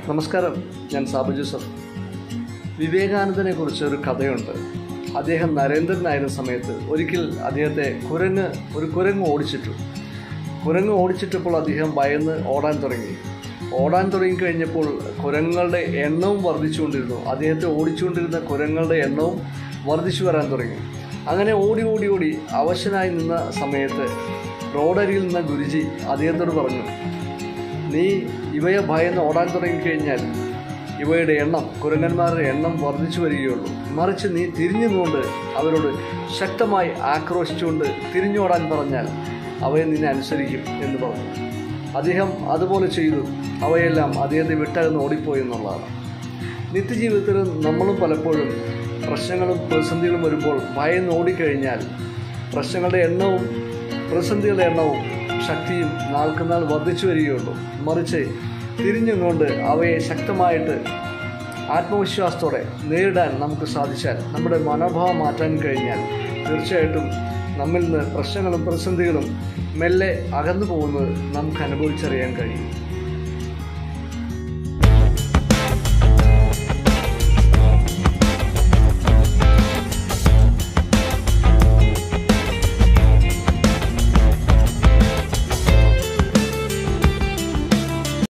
നമസ്കാരം ഞാൻ സാബു ജോസഫ് വിവേകാനന്ദനെ കുറിച്ച് ഒരു കഥയുണ്ട് അദ്ദേഹം നരേന്ദ്രനായിരുന്ന സമയത്ത് ഒരിക്കൽ അദ്ദേഹത്തെ കുരങ്ങ് ഒരു കുരങ്ങ് ഓടിച്ചിട്ടു കുരങ്ങ് ഓടിച്ചിട്ടപ്പോൾ അദ്ദേഹം ഭയന്ന് ഓടാൻ തുടങ്ങി ഓടാൻ തുടങ്ങിക്കഴിഞ്ഞപ്പോൾ കുരങ്ങുകളുടെ എണ്ണവും വർദ്ധിച്ചുകൊണ്ടിരുന്നു അദ്ദേഹത്തെ ഓടിച്ചുകൊണ്ടിരുന്ന കുരങ്ങുകളുടെ എണ്ണവും വർദ്ധിച്ചു വരാൻ തുടങ്ങി അങ്ങനെ ഓടി ഓടി ഓടി അവശനായി നിന്ന സമയത്ത് റോഡരികിൽ നിന്ന ഗുരുജി അദ്ദേഹത്തോട് പറഞ്ഞു നീ ഇവയെ ഭയന്ന് ഓടാൻ തുടങ്ങിക്കഴിഞ്ഞാൽ ഇവയുടെ എണ്ണം കുരങ്ങന്മാരുടെ എണ്ണം വർദ്ധിച്ചു വരികയുള്ളൂ മറിച്ച് നീ തിരിഞ്ഞു നിന്നുകൊണ്ട് അവരോട് ശക്തമായി ആക്രോശിച്ചുകൊണ്ട് തിരിഞ്ഞോടാൻ പറഞ്ഞാൽ അവയെ നിന്നെ അനുസരിക്കും എന്ന് പറഞ്ഞു അദ്ദേഹം അതുപോലെ ചെയ്തു അവയെല്ലാം അദ്ദേഹത്തെ വിട്ടകന്ന് ഓടിപ്പോയി എന്നുള്ളതാണ് നിത്യജീവിതത്തിൽ നമ്മളും പലപ്പോഴും പ്രശ്നങ്ങളും പ്രതിസന്ധികളും വരുമ്പോൾ ഭയന്ന് ഓടിക്കഴിഞ്ഞാൽ പ്രശ്നങ്ങളുടെ എണ്ണവും പ്രതിസന്ധികളുടെ എണ്ണവും ശക്തിയും നാൾക്കുനാൾ വർദ്ധിച്ചു വരികയുള്ളൂ മറിച്ച് തിരിഞ്ഞുകൊണ്ട് അവയെ ശക്തമായിട്ട് ആത്മവിശ്വാസത്തോടെ നേരിടാൻ നമുക്ക് സാധിച്ചാൽ നമ്മുടെ മനോഭാവം മാറ്റാൻ കഴിഞ്ഞാൽ തീർച്ചയായിട്ടും നമ്മിൽ നിന്ന് പ്രശ്നങ്ങളും പ്രതിസന്ധികളും മെല്ലെ അകന്നു പോകുന്നത് നമുക്ക് അനുഭവിച്ചറിയാൻ കഴിയും